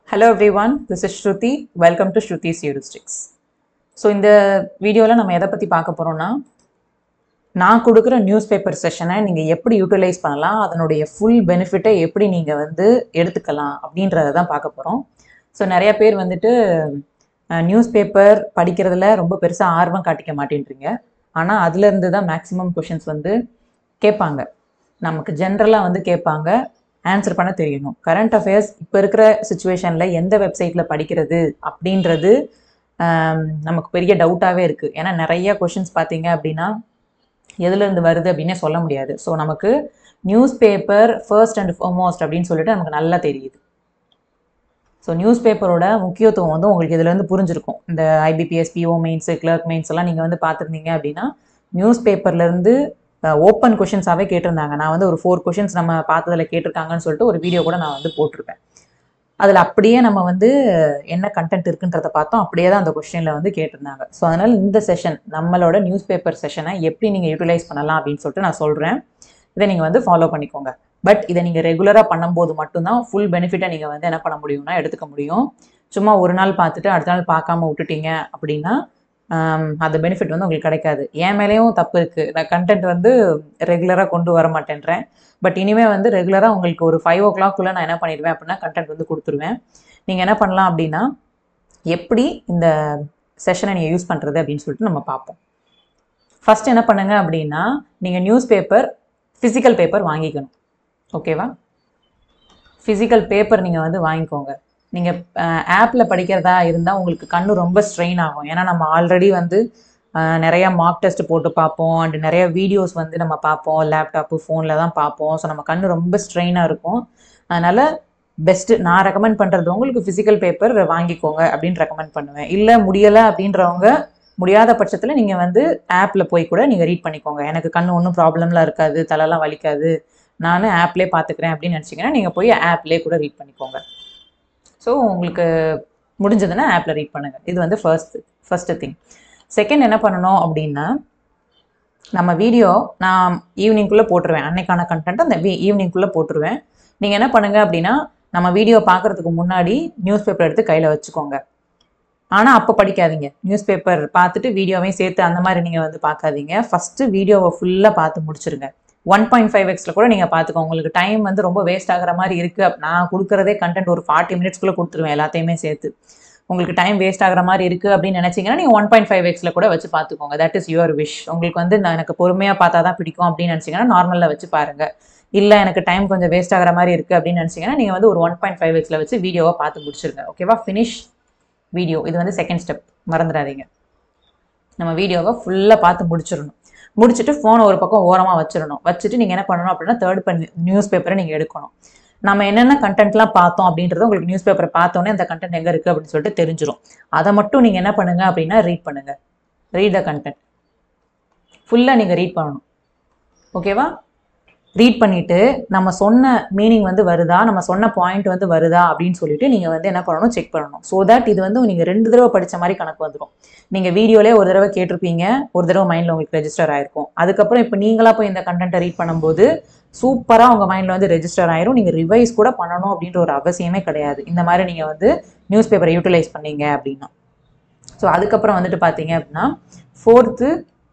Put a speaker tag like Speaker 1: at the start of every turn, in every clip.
Speaker 1: Hello everyone, this is Shruti. Welcome to Shruti's Heuristics. So இந்த வீடியோவில் நம்ம எதை பற்றி பார்க்க போகிறோம்னா நான் கொடுக்குற நியூஸ் பேப்பர் செஷனை நீங்கள் எப்படி யூட்டிலைஸ் பண்ணலாம் அதனுடைய ஃபுல் பெனிஃபிட்டை எப்படி நீங்கள் வந்து எடுத்துக்கலாம் அப்படின்றத தான் பார்க்க போகிறோம் ஸோ நிறைய பேர் வந்துட்டு நியூஸ் பேப்பர் படிக்கிறதுல ரொம்ப பெருசாக ஆர்வம் காட்டிக்க மாட்டேன்றீங்க ஆனால் அதுலேருந்து தான் மேக்ஸிமம் கொஷின்ஸ் வந்து கேட்பாங்க நமக்கு ஜென்ரலாக வந்து கேட்பாங்க ஆன்சர் பண்ண தெரியணும் கரண்ட் அஃபேர்ஸ் இப்போ இருக்கிற சுச்சுவேஷனில் எந்த வெப்சைட்டில் படிக்கிறது அப்படின்றது ஆம், நமக்கு பெரிய டவுட்டாகவே இருக்குது ஏன்னா நிறைய கொஷின்ஸ் பார்த்தீங்க அப்படின்னா எதுலேருந்து வருது அப்படின்னே சொல்ல முடியாது ஸோ நமக்கு newspaper first and foremost அப்படின்னு சொல்லிட்டு நமக்கு நல்லா தெரியுது ஸோ நியூஸ் பேப்பரோட முக்கியத்துவம் வந்து உங்களுக்கு இதுலேருந்து புரிஞ்சிருக்கும் இந்த IBPS PO mains clerk mains எல்லாம் நீங்கள் வந்து பார்த்துருந்தீங்க அப்படின்னா நியூஸ் பேப்பர்லேருந்து ஓப்பன் கொஷின்ஸாகவே கேட்டிருந்தாங்க நான் வந்து ஒரு ஃபோர் கொஷின்ஸ் நம்ம பார்த்ததில் கேட்டிருக்காங்கன்னு சொல்லிட்டு ஒரு வீடியோ கூட நான் வந்து போட்டிருப்பேன் அதில் அப்படியே நம்ம வந்து என்ன கண்டென்ட் இருக்குன்றத பார்த்தோம் அப்படியே தான் அந்த கொஸ்டினில் வந்து கேட்டிருந்தாங்க ஸோ அதனால் இந்த செஷன் நம்மளோட நியூஸ் பேப்பர் செஷனை எப்படி நீங்கள் யூட்டிலைஸ் பண்ணலாம் அப்படின்னு சொல்லிட்டு நான் சொல்கிறேன் இதை நீங்கள் வந்து ஃபாலோ பண்ணிக்கோங்க பட் இதை நீங்கள் ரெகுலராக பண்ணும்போது மட்டும்தான் ஃபுல் பெனிஃபிட்டை நீங்கள் வந்து என்ன பண்ண முடியும்னா எடுத்துக்க முடியும் சும்மா ஒரு நாள் பார்த்துட்டு அடுத்த நாள் பார்க்காம விட்டுட்டீங்க அப்படின்னா ஆம், அந்த பெனிஃபிட் வந்து உங்களுக்கு கிடைக்காது என் மேலேயும் தப்பு இருக்குது நான் கண்டென்ட் வந்து ரெகுலராக கொண்டு வர மாட்டேன்றேன் பட் இனிமேல் வந்து ரெகுலராக உங்களுக்கு ஒரு ஃபைவ் ஓ கிளாக்குள்ளே நான் என்ன பண்ணிடுவேன் அப்படின்னா கண்டென்ட் வந்து கொடுத்துருவேன் நீங்கள் என்ன பண்ணலாம் அப்படின்னா எப்படி இந்த செஷனை நீங்கள் யூஸ் பண்ணுறது அப்படின்னு சொல்லிட்டு நம்ம பார்ப்போம் ஃபர்ஸ்ட் என்ன பண்ணுங்க அப்படின்னா நீங்கள் நியூஸ் பேப்பர் ஃபிசிக்கல் பேப்பர் வாங்கிக்கணும் ஓகேவா ஃபிசிக்கல் பேப்பர் நீங்கள் வந்து வாங்கிக்கோங்க நீங்கள் ஆப்பில் படிக்கிறதா இருந்தால் உங்களுக்கு கண்ணு ரொம்ப ஸ்ட்ரெயின் ஆகும் ஏன்னா நம்ம ஆல்ரெடி வந்து அஹ், நிறைய மார்க் டெஸ்ட் போட்டு பார்ப்போம் அண்ட் நிறைய வீடியோஸ் வந்து நம்ம பார்ப்போம் லேப்டாப்பு ஃபோனில் தான் பார்ப்போம் ஸோ நம்ம கண்ணு ரொம்ப ஸ்ட்ரெயினாக இருக்கும் அதனால் பெஸ்ட்டு நான் ரெக்கமெண்ட் பண்ணுறது உங்களுக்கு ஃபிசிக்கல் பேப்பர் வாங்கிக்கோங்க அப்படின்னு ரெக்கமெண்ட் பண்ணுவேன் இல்லை முடியலை அப்படின்றவங்க முடியாத பட்சத்தில் நீங்கள் வந்து ஆப்பில் போய் கூட நீங்கள் ரீட் பண்ணிக்கோங்க எனக்கு கண்ணு ஒன்றும் ப்ராப்ளம்லாம் இருக்காது தலைலாம் வலிக்காது நான் ஆப்லேயே பார்த்துக்கிறேன் அப்படின்னு நினச்சிங்கன்னா நீங்கள் போய் ஆப்லேயே கூட ரீட் பண்ணிக்கோங்க ஸோ உங்களுக்கு முடிஞ்சதுன்னா ஆப்பில் ரீட் பண்ணுங்கள் இது வந்து ஃபர்ஸ்ட் ஃபர்ஸ்ட் திங் செகண்ட் என்ன பண்ணணும் அப்படின்னா நம்ம வீடியோ நான் ஈவினிங்குள்ளே போட்டுருவேன் அன்னைக்கான கண்டென்ட் அந்த வீ ஈவினிங்குள்ளே போட்டுருவேன் நீங்கள் என்ன பண்ணுங்க அப்படின்னா நம்ம வீடியோ பார்க்குறதுக்கு முன்னாடி நியூஸ் பேப்பர் எடுத்து கையில் வச்சுக்கோங்க ஆனால் அப்போ படிக்காதீங்க நியூஸ் பேப்பர் பார்த்துட்டு வீடியோவையும் சேர்த்து அந்த மாதிரி நீங்கள் வந்து பார்க்காதீங்க ஃபஸ்ட்டு வீடியோவை ஃபுல்லாக பார்த்து முடிச்சிருங்க ஒன் பாயிண்ட் ஃபைவ் எக்ஸில் கூட நீங்கள் பார்த்துக்கோங்க உங்களுக்கு டைம் வந்து ரொம்ப வேஸ்ட் ஆகுற மாதிரி இருக்குது நான் கொடுக்குறதே கண்டென்ட் ஒரு ஃபார்ட்டி மினிட்ஸ்க்குள்ளே கொடுத்துருவேன் எல்லாத்தையுமே சேர்த்து உங்களுக்கு டைம் வேஸ்ட் ஆகுற மாதிரி இருக்குது அப்படின்னு நினச்சிங்கன்னா நீங்கள் ஒன் பாயிண்ட் ஃபைவ் எக்ஸில் கூட வச்சு பார்த்துக்கோங்க தட் இஸ் யுவர் விஷ் உங்களுக்கு வந்து நான் எனக்கு பொறுமையாக பார்த்தா தான் பிடிக்கும் அப்படின்னு நினச்சிங்கன்னா நார்மலில் வச்சு பாருங்கள் இல்லை எனக்கு டைம் கொஞ்சம் வேஸ்ட் ஆகுற மாதிரி இருக்குது அப்படின்னு நினச்சிங்கன்னா நீங்கள் வந்து ஒரு ஒன் பாயிண்ட் ஃபைவ் எக்ஸில் வச்சு வீடியோவை பார்த்து முடிச்சிருங்க ஓகேவா ஃபினிஷ் வீடியோ இது வந்து செகண்ட் ஸ்டெப் மறந்துடாதீங்க நம்ம வீடியோவை ஃபுல்லாக பார்த்து முடிச்சிடணும் முடிச்சுட்டு ஃபோனை ஒரு பக்கம் ஓரமாக வச்சிடணும் வச்சுட்டு நீங்கள் என்ன பண்ணணும் அப்படின்னா தேர்ட் பண்ணி நியூஸ் பேப்பரை நீங்கள் எடுக்கணும் நம்ம என்னென்ன கண்டென்ட்லாம் பார்த்தோம் அப்படின்றது உங்களுக்கு நியூஸ் பேப்பரை பார்த்தோன்னே அந்த கண்டென்ட் எங்கே இருக்குது அப்படின்னு சொல்லிட்டு தெரிஞ்சிடும் அதை மட்டும் நீங்கள் என்ன பண்ணுங்க அப்படின்னா ரீட் பண்ணுங்க ரீட் த கண்டென்ட் ஃபுல்லாக நீங்கள் ரீட் பண்ணணும் ஓகேவா ரீட் பண்ணிட்டு நம்ம சொன்ன மீனிங் வந்து வருதா நம்ம சொன்ன பாயிண்ட் வந்து வருதா அப்படின்னு சொல்லிட்டு நீங்கள் வந்து என்ன பண்ணணும் செக் பண்ணணும் ஸோ தட் இது வந்து நீங்கள் ரெண்டு தடவை படித்த மாதிரி கணக்கு வந்துடும் நீங்கள் வீடியோலே ஒரு தடவை கேட்டிருப்பீங்க ஒரு தடவை மைண்டில் உங்களுக்கு ரெஜிஸ்டர் ஆயிருக்கும் அதுக்கப்புறம் இப்போ நீங்களா போய் இந்த கண்டென்ட்டை ரீட் பண்ணும்போது சூப்பராக உங்கள் மைண்டில் வந்து ரெஜிஸ்டர் ஆயிரும் நீங்கள் ரிவைஸ் கூட பண்ணணும் அப்படின்ற ஒரு அவசியமே கிடையாது இந்த மாதிரி நீங்கள் வந்து நியூஸ் பேப்பரை யூட்டிலைஸ் பண்ணீங்க அப்படின்னா ஸோ அதுக்கப்புறம் வந்துட்டு பார்த்தீங்க அப்படின்னா ஃபோர்த்து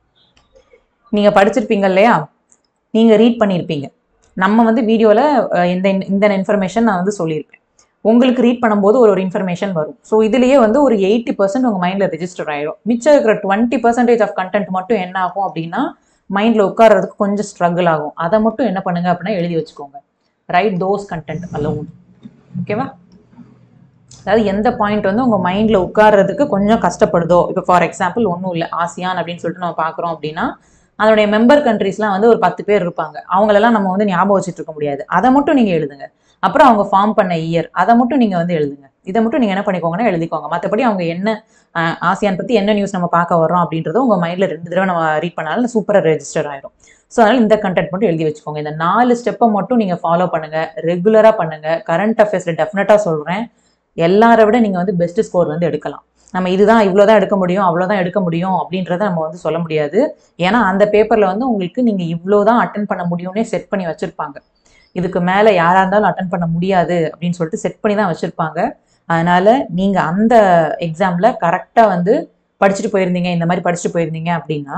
Speaker 1: நீங்கள் படிச்சிருப்பீங்க இல்லையா நீங்கள் ரீட் பண்ணியிருப்பீங்க நம்ம வந்து வீடியோவில் இந்த இந்த இன்ஃபர்மேஷன் நான் வந்து சொல்லியிருப்பேன் உங்களுக்கு ரீட் பண்ணும்போது ஒரு ஒரு இன்ஃபர்மேஷன் வரும் ஸோ இதுலேயே வந்து ஒரு எயிட்டி பர்சன்ட் உங்கள் மைண்டில் ரெஜிஸ்டர் ஆயிடும் மிச்சம் இருக்கிற டுவெண்ட்டி பர்சன்டேஜ் ஆஃப் கண்டென்ட் மட்டும் என்ன ஆகும் அப்படின்னா மைண்டில் உட்கார்றதுக்கு கொஞ்சம் ஸ்ட்ரகிள் ஆகும் அதை மட்டும் என்ன பண்ணுங்க அப்படின்னா எழுதி வச்சுக்கோங்க ரைட் தோஸ் கண்டென்ட் அலோன் ஓகேவா அதாவது எந்த பாயிண்ட் வந்து உங்கள் மைண்டில் உட்கார்றதுக்கு கொஞ்சம் கஷ்டப்படுதோ இப்போ ஃபார் எக்ஸாம்பிள் ஒன்றும் இல்லை ஆசியான் அப்படின்னு சொல்லிட்டு நம்ம பார்க்குறோம் அப்படின்னா அதனுடைய மெம்பர் கண்ட்ரீஸ்லாம் வந்து ஒரு பத்து பேர் இருப்பாங்க அவங்களெல்லாம் நம்ம வந்து ஞாபகம் வச்சுட்டு இருக்க முடியாது அதை மட்டும் நீங்கள் எழுதுங்க அப்புறம் அவங்க ஃபார்ம் பண்ண இயர் அதை மட்டும் நீங்கள் வந்து எழுதுங்க இதை மட்டும் நீங்கள் என்ன பண்ணிக்கோங்கன்னா எழுதிக்கோங்க மற்றபடி அவங்க என்ன அஹ், ஆசியான் பற்றி என்ன நியூஸ் நம்ம பார்க்க வரோம் அப்படின்றத உங்கள் மைண்டில் ரெண்டு தடவை நம்ம ரீட் பண்ணாலும் சூப்பராக ரெஜிஸ்டர் ஆயிடும் ஸோ அதனால் இந்த கண்டென்ட் மட்டும் எழுதி வச்சுக்கோங்க இந்த நாலு ஸ்டெப்பை மட்டும் நீங்கள் ஃபாலோ பண்ணுங்கள் ரெகுலராக பண்ணுங்கள் கரண்ட் அஃபேர்ஸில் டெஃபினட்டாக சொல்கிறேன் எல்லாரை விட நீங்கள் வந்து பெஸ்ட் ஸ்கோர் வந்து எடுக்கலாம் நம்ம இதுதான் இவ்வளோதான் எடுக்க முடியும் அவ்வளோதான் எடுக்க முடியும் அப்படின்றத நம்ம வந்து சொல்ல முடியாது ஏன்னா அந்த பேப்பரில் வந்து உங்களுக்கு நீங்கள் இவ்வளோ தான் அட்டன் பண்ண முடியும்னே செட் பண்ணி வச்சுருப்பாங்க இதுக்கு மேலே யாராக இருந்தாலும் அட்டன் பண்ண முடியாது அப்படின்னு சொல்லிட்டு செட் பண்ணி தான் வச்சுருப்பாங்க அதனால் நீங்கள் அந்த எக்ஸாமில் கரெக்டாக வந்து படிச்சுட்டு போயிருந்தீங்க இந்த மாதிரி படிச்சுட்டு போயிருந்தீங்க அப்படின்னா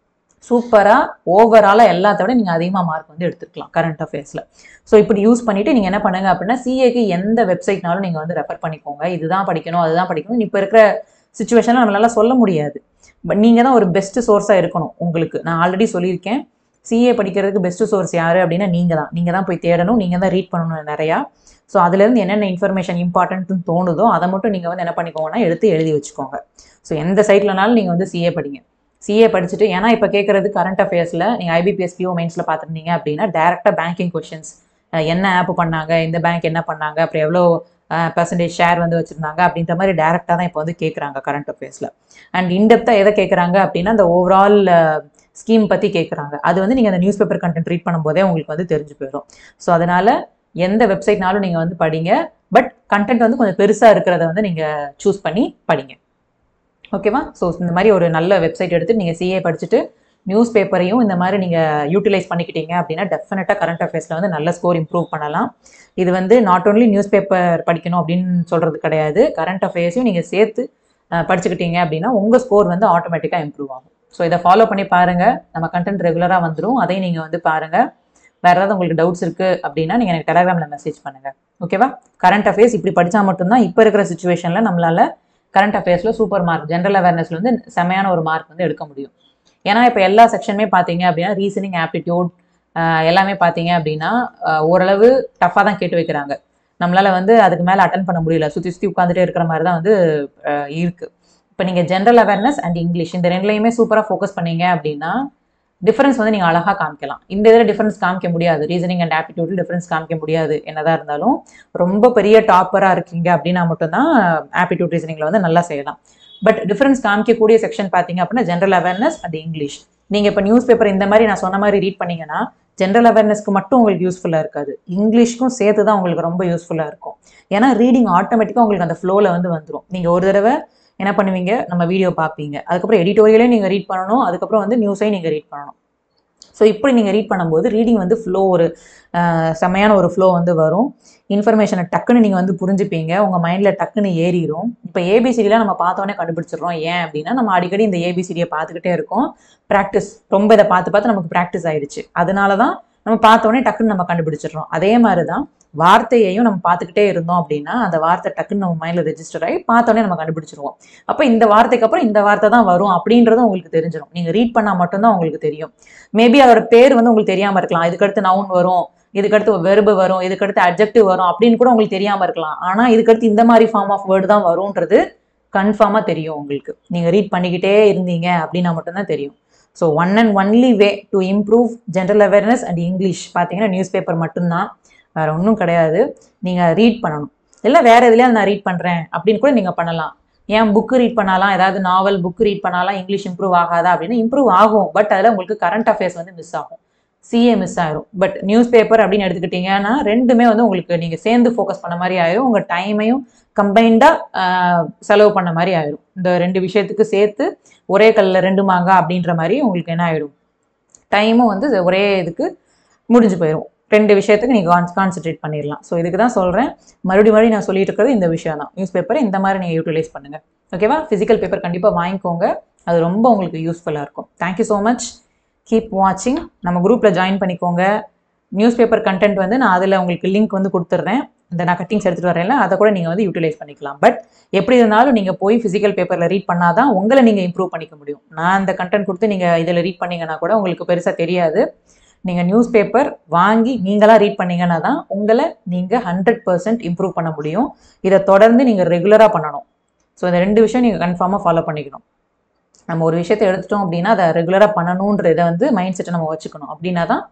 Speaker 1: சூப்பராக ஓவராலாக எல்லாத்த விட நீங்கள் அதிகமாக மார்க் வந்து எடுத்துக்கலாம் கரண்ட் அஃபேர்ஸில் ஸோ இப்படி யூஸ் பண்ணிவிட்டு நீங்கள் என்ன பண்ணுங்க அப்படின்னா சிஏக்கு எந்த வெப்சைட்னாலும் நீங்கள் வந்து ரெஃபர் பண்ணிக்கோங்க இதுதான் படிக்கணும் அதுதான் படிக்கணும் இப்போ இருக்கிற சுச்சுவேஷனில் நம்மளால சொல்ல முடியாது பட் நீங்கள் தான் ஒரு பெஸ்ட் சோர்ஸாக இருக்கணும் உங்களுக்கு நான் ஆல்ரெடி சொல்லியிருக்கேன் சிஏ படிக்கிறதுக்கு பெஸ்ட் சோர்ஸ் யார் அப்படின்னா நீங்கள் தான் நீங்கள் தான் போய் தேடணும் நீங்கள் தான் ரீட் பண்ணணும் நிறையா ஸோ அதுலேருந்து என்னென்ன இன்ஃபர்மேஷன் இம்பார்ட்டன்ட்னு தோணுதோ அதை மட்டும் நீங்கள் வந்து என்ன பண்ணிக்கோங்கன்னா எடுத்து எழுதி வச்சுக்கோங்க ஸோ எந்த சைட்லனாலும் நீங்கள் வந்து சிஏ படிங்க சிஏ படிச்சுட்டு ஏன்னா இப்போ கேட்குறது கரண்ட் அஃபேர்ஸில் நீங்கள் ஐபிபிஎஸ் பிஓ மெயின்ஸில் பார்த்துருந்தீங்க அப்படின்னா டேரெக்டாக பேங்கிங் கொஷின்ஸ் என்ன ஆப் பண்ணாங்க இந்த பேங்க் என்ன பண்ணாங்க அப்புறம் எவ்வளோ பர்சன்டேஜ் ஷேர் வந்து வச்சுருந்தாங்க அப்படின்ற மாதிரி டேரெக்டாக தான் இப்போ வந்து கேட்குறாங்க கரண்ட் அஃபேர்ஸில் அண்ட் இன்டெப்த்தாக எதை கேட்குறாங்க அப்படின்னா அந்த ஓவரால் ஸ்கீம் பற்றி கேட்குறாங்க அது வந்து நீங்கள் அந்த நியூஸ் பேப்பர் கண்டென்ட் ரீட் பண்ணும்போதே உங்களுக்கு வந்து தெரிஞ்சு போயிடும் ஸோ அதனால் எந்த வெப்சைட்னாலும் நீங்கள் வந்து படிங்க பட் கண்டென்ட் வந்து கொஞ்சம் பெருசாக இருக்கிறத வந்து நீங்கள் சூஸ் பண்ணி படிங்க ஓகேவா ஸோ இந்த மாதிரி ஒரு நல்ல வெப்சைட் எடுத்து நீங்கள் சிஏ படிச்சுட்டு நியூஸ் பேப்பரையும் இந்த மாதிரி நீங்கள் யூட்டிலைஸ் பண்ணிக்கிட்டீங்க அப்படின்னா டெஃபினட்டாக கரண்ட் அஃபேர்ஸில் வந்து நல்ல ஸ்கோர் இம்ப்ரூவ் பண்ணலாம் இது வந்து நாட் ஓன்லி நியூஸ் பேப்பர் படிக்கணும் அப்படின்னு சொல்கிறது கிடையாது கரண்ட் அஃபேர்ஸையும் நீங்கள் சேர்த்து அஹ், படிச்சுக்கிட்டீங்க அப்படின்னா உங்கள் ஸ்கோர் வந்து ஆட்டோமேட்டிக்காக இம்ப்ரூவ் ஆகும் ஸோ இதை ஃபாலோ பண்ணி பாருங்கள் நம்ம கண்டென்ட் ரெகுலராக வந்துடும் அதையும் நீங்கள் வந்து பாருங்கள் வேறு ஏதாவது உங்களுக்கு டவுட்ஸ் இருக்குது அப்படின்னா நீங்கள் எனக்கு டெலகிராமில் மெசேஜ் பண்ணுங்கள் ஓகேவா கரண்ட் அஃபேர்ஸ் இப்படி படித்தா மட்டும்தான் இப்போ இருக்கிற சுச்சுவேஷனில் நம்மளால் கரண்ட் அஃபேர்ஸில் சூப்பர் மார்க் ஜென்ரல் அவேர்னஸ்ல வந்து செமையான ஒரு மார்க் வந்து எடுக்க முடியும் ஏன்னா இப்போ எல்லா செக்ஷனுமே பார்த்தீங்க அப்படின்னா ரீசனிங் ஆப்டிடியூட் எல்லாமே பார்த்தீங்க அப்படின்னா ஆஹ் ஓரளவு டஃப்பாக தான் கேட்டு வைக்கிறாங்க நம்மளால வந்து அதுக்கு மேலே அட்டன் பண்ண முடியல சுற்றி சுற்றி உட்காந்துட்டே இருக்கிற மாதிரி தான் வந்து ஆஹ் இருக்கு இப்போ நீங்கள் ஜென்ரல் அவேர்னஸ் அண்ட் இங்கிலீஷ் இந்த ரெண்டுலையுமே சூப்பராக ஃபோக்கஸ் பண்ணீங்க அப்படின்னா டிஃபரன்ஸ் வந்து நீங்கள் அழகாக காமிக்கலாம் இந்த இதில் டிஃபரன்ஸ் காமிக்க முடியாது ரீசனிங் அண்ட் ஆப்டிடியூடில் டிஃபரன்ஸ் காமிக்க முடியாது என்னதான் இருந்தாலும் ரொம்ப பெரிய டாப்பராக இருக்கீங்க அப்படின்னா மட்டும்தான் ஆப்டிடியூட் ரீசனிங்கில் வந்து நல்லா செய்யலாம் பட் டிஃபரன்ஸ் காமிக்கக்கூடிய செக்ஷன் பார்த்தீங்க அப்படின்னா ஜென்ரல் அவேர்னஸ் அண்ட் இங்கிலீஷ் நீங்கள் இப்போ நியூஸ் பேப்பர் இந்த மாதிரி நான் சொன்ன மாதிரி ரீட் பண்ணீங்கன்னா ஜென்ரல் அவேர்னஸ்க்கு மட்டும் உங்களுக்கு யூஸ்ஃபுல்லாக இருக்காது இங்கிலீஷ்க்கும் சேர்த்து தான் உங்களுக்கு ரொம்ப யூஸ்ஃபுல்லாக இருக்கும் ஏன்னா ரீடிங் ஆட்டோமேட்டிக்காக உங்களுக்கு அந்த ஃப்ளோவில் வந்து வந்துடும் நீங்கள் ஒரு தடவை என்ன பண்ணுவீங்க நம்ம வீடியோ பார்ப்பீங்க அதுக்கப்புறம் எடிட்டோரியலையும் நீங்கள் ரீட் பண்ணணும் அதுக்கப்புறம் வந்து நியூஸையும் நீங்கள் ரீட் பண்ணணும் ஸோ இப்படி நீங்கள் ரீட் பண்ணும்போது ரீடிங் வந்து ஃப்ளோ ஒரு அஹ், செமையான ஒரு ஃப்ளோ வந்து வரும் இன்ஃபர்மேஷனை டக்குன்னு நீங்கள் வந்து புரிஞ்சுப்பீங்க உங்கள் மைண்டில் டக்குன்னு ஏறிடும் இப்போ ஏபிசிடிலாம் நம்ம பார்த்தோன்னே கண்டுபிடிச்சிடுறோம் ஏன் அப்படின்னா நம்ம அடிக்கடி இந்த ஏபிசிடியை பார்த்துக்கிட்டே இருக்கோம் ப்ராக்டிஸ் ரொம்ப இதை பார்த்து பார்த்து நமக்கு ப்ராக்டிஸ் ஆயிடுச்சு அதனால தான் நம்ம பார்த்தோன்னே டக்குன்னு நம்ம கண்டுபிடிச்சிடுறோம் அதே மாதிரி தான் வார்த்தையையும் நம்ம பார்த்துக்கிட்டே இருந்தோம் அப்படின்னா அந்த வார்த்தை டக்குன்னு நம்ம மைண்டில் ரெஜிஸ்டர் ஆகி பார்த்தோன்னே நம்ம கண்டுபிடிச்சிருவோம் அப்போ இந்த வார்த்தைக்கு அப்புறம் இந்த வார்த்தை தான் வரும் அப்படின்றது உங்களுக்கு தெரிஞ்சிடும் நீங்கள் ரீட் பண்ணால் மட்டும்தான் உங்களுக்கு தெரியும் மேபி அதோட பேர் வந்து உங்களுக்கு தெரியாமல் இருக்கலாம் இதுக்கடுத்து நவுன் வரும் இதுக்கடுத்து வெர்பு வரும் இதுக்கடுத்து அட்ஜெக்டிவ் வரும் அப்படின்னு கூட உங்களுக்கு தெரியாமல் இருக்கலாம் ஆனால் இதுக்கடுத்து இந்த மாதிரி ஃபார்ம் ஆஃப் வேர்டு தான் வரும்ன்றது கன்ஃபார்மாக தெரியும் உங்களுக்கு நீங்கள் ரீட் பண்ணிக்கிட்டே இருந்தீங்க அப்படின்னா மட்டும்தான் தெரியும் so one and only way to improve general awareness and English பார்த்தீங்கன்னா நியூஸ் பேப்பர் மட்டும்தான் வேற ஒன்றும் கிடையாது நீங்கள் ரீட் பண்ணணும் இல்லை வேற எதுலையாவது நான் ரீட் பண்ணுறேன் அப்படின்னு கூட நீங்கள் பண்ணலாம் ஏன் புக்கு ரீட் பண்ணலாம் ஏதாவது நாவல் புக் ரீட் பண்ணாலாம் இங்கிலீஷ் இம்ப்ரூவ் ஆகாதா அப்படின்னு இம்ப்ரூவ் ஆகும் பட் அதில் உங்களுக்கு கரண்ட் அஃபேர்ஸ் வந்து மிஸ் ஆகும் சிஏ மிஸ் ஆயிரும் பட் நியூஸ் பேப்பர் அப்படின்னு எடுத்துக்கிட்டீங்கன்னா ரெண்டுமே வந்து உங்களுக்கு நீங்கள் சேர்ந்து ஃபோக்கஸ் பண்ண மாதிரி ஆயிரும் உங்கள் டைமையும் கம்பைண்டாக செலவு பண்ண மாதிரி ஆயிரும் இந்த ரெண்டு விஷயத்துக்கு சேர்த்து ஒரே கல்லில் ரெண்டு மாங்காய் அப்படின்ற மாதிரி உங்களுக்கு என்ன ஆயிடும் டைமும் வந்து ஒரே இதுக்கு முடிஞ்சு போயிடும் ரெண்டு விஷயத்துக்கு நீங்கள் கான் கான்சென்ட்ரேட் பண்ணிடலாம் ஸோ இதுக்கு தான் சொல்கிறேன் மறுபடியும் மறுபடியும் நான் சொல்லிட்டு இருக்கிறது இந்த விஷயம் தான் நியூஸ் பேப்பரை இந்த மாதிரி நீங்கள் யூட்டிலைஸ் பண்ணுங்கள் ஓகேவா ஃபிசிக்கல் பேப்பர் கண்டிப்பாக வாங்கிக்கோங்க அது ரொம்ப உங்களுக்கு யூஸ்ஃபுல்லாக இருக்கும் தேங்க்யூ ஸோ மச் கீப் வாட்சிங் நம்ம குரூப்பில் ஜாயின் பண்ணிக்கோங்க நியூஸ் பேப்பர் கண்டென்ட் வந்து நான் அதில் உங்களுக்கு லிங்க் வந்து கொடுத்துட்றேன் இந்த நான் கட்டிங்ஸ் எடுத்துகிட்டு வரேன்ல அதை கூட நீங்கள் வந்து யூட்டிலைஸ் பண்ணிக்கலாம் பட் எப்படி இருந்தாலும் நீங்கள் போய் ஃபிசிக்கல் பேப்பரில் ரீட் பண்ணால் தான் உங்களை நீங்கள் இம்ப்ரூவ் பண்ணிக்க முடியும் நான் அந்த கண்டென்ட் கொடுத்து நீங்கள் இதில் ரீட் பண்ணீங்கன்னா கூட உங்களுக்கு பெருசாக தெரியாது நீங்கள் நியூஸ் பேப்பர் வாங்கி நீங்களாக ரீட் பண்ணீங்கன்னா தான் உங்களை நீங்கள் ஹண்ட்ரட் பர்சன்ட் இம்ப்ரூவ் பண்ண முடியும் இதை தொடர்ந்து நீங்கள் ரெகுலராக பண்ணணும் ஸோ இந்த ரெண்டு விஷயம் நீங்கள் கன்ஃபார்மாக ஃபாலோ பண்ணிக்கணும் நம்ம ஒரு விஷயத்தை எடுத்துட்டோம் அப்படின்னா அதை ரெகுலராக பண்ணணுன்ற இதை வந்து மைண்ட் செட்டை நம்ம வச்சுக்கணும் அப்படின்னா தான்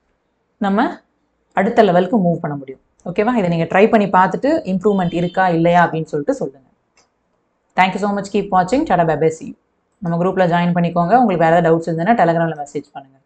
Speaker 1: நம்ம அடுத்த லெவலுக்கு மூவ் பண்ண முடியும் ஓகேவா இதை நீங்கள் ட்ரை பண்ணி பார்த்துட்டு இம்ப்ரூவ்மெண்ட் இருக்கா இல்லையா அப்படின்னு சொல்லிட்டு சொல்லுங்கள் தேங்க்யூ ஸோ மச் கீப் வாட்சிங் டடா பேபே சி நம்ம குரூப்பில் ஜாயின் பண்ணிக்கோங்க உங்களுக்கு வேறு ஏதாவது டவுட்ஸ் இருந்ததுன்னா டெலகிராமில் மெசேஜ் பண்ணுங்கள்